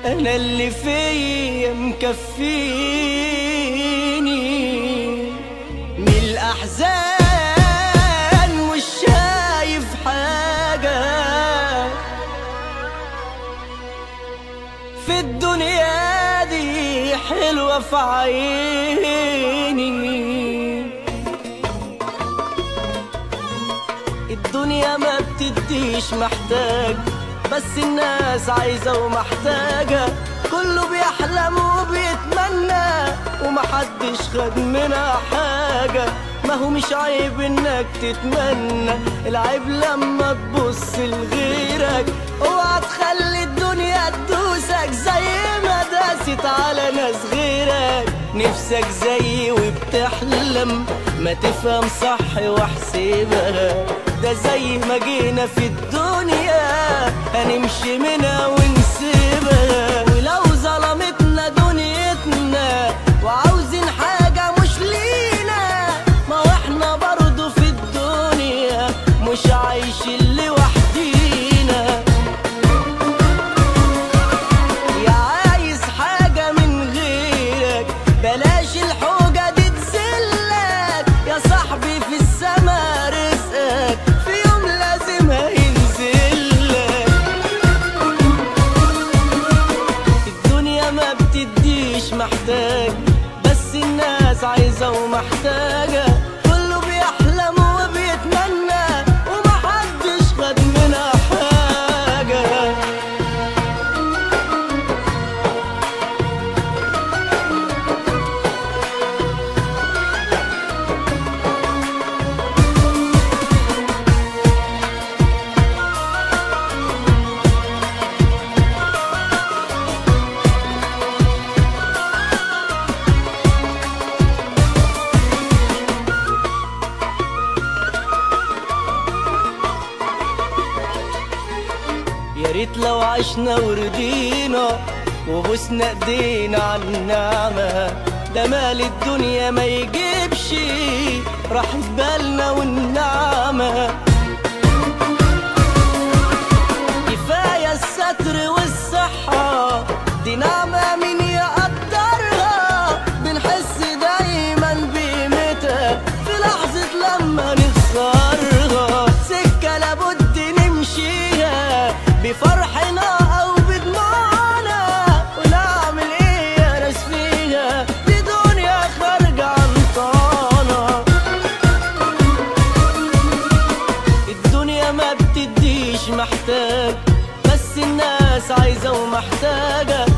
انا اللي فيا مكفيني من الاحزان مش شايف حاجه في الدنيا دي حلوه في عيني الدنيا ما بتديش محتاج بس الناس عايزة ومحتاجة كله بيحلم وبيتمنى ومحدش خد منها حاجة ما هو مش عيب انك تتمنى العيب لما تبص لغيرك اوعى تخلي الدنيا تدوسك زي ما داست على ناس غيرك نفسك زيي وبتحلم ما تفهم صح واحسبها ده زي ما جينا في الدنيا هنمشي منها ونسيبها ولو ظلمتنا دنيتنا وعاوزين حاجة مش لينا ما هو احنا برضو في الدنيا مش عايشين لوحدينا يا عايز حاجة من غيرك بلاش الحوجة دي تزلك يا صاحبي في السما رزقك في يوم لازم هينزلك الدنيا ما بتديش محتاج بس الناس عايزة ومحتاجة كله بيحلم وبيتمنى ومحدش خد منها حاجة يا ريت لو عشنا ورضينا وبوسنا ايدينا على النعمة ده مال الدنيا ما يجيبش راح بالنا والنعمة كفاية الستر والصحة دي نعمة مين يقدرها بنحس دايما بقيمتها في لحظة لما نخسرها سكة لابد نمشيها بفرحنا أو بدموعنا ونعمل إيه يا ناس فيها دي دنيا خارجة عن طانا الدنيا ما بتديش محتاج بس الناس عايزة ومحتاجة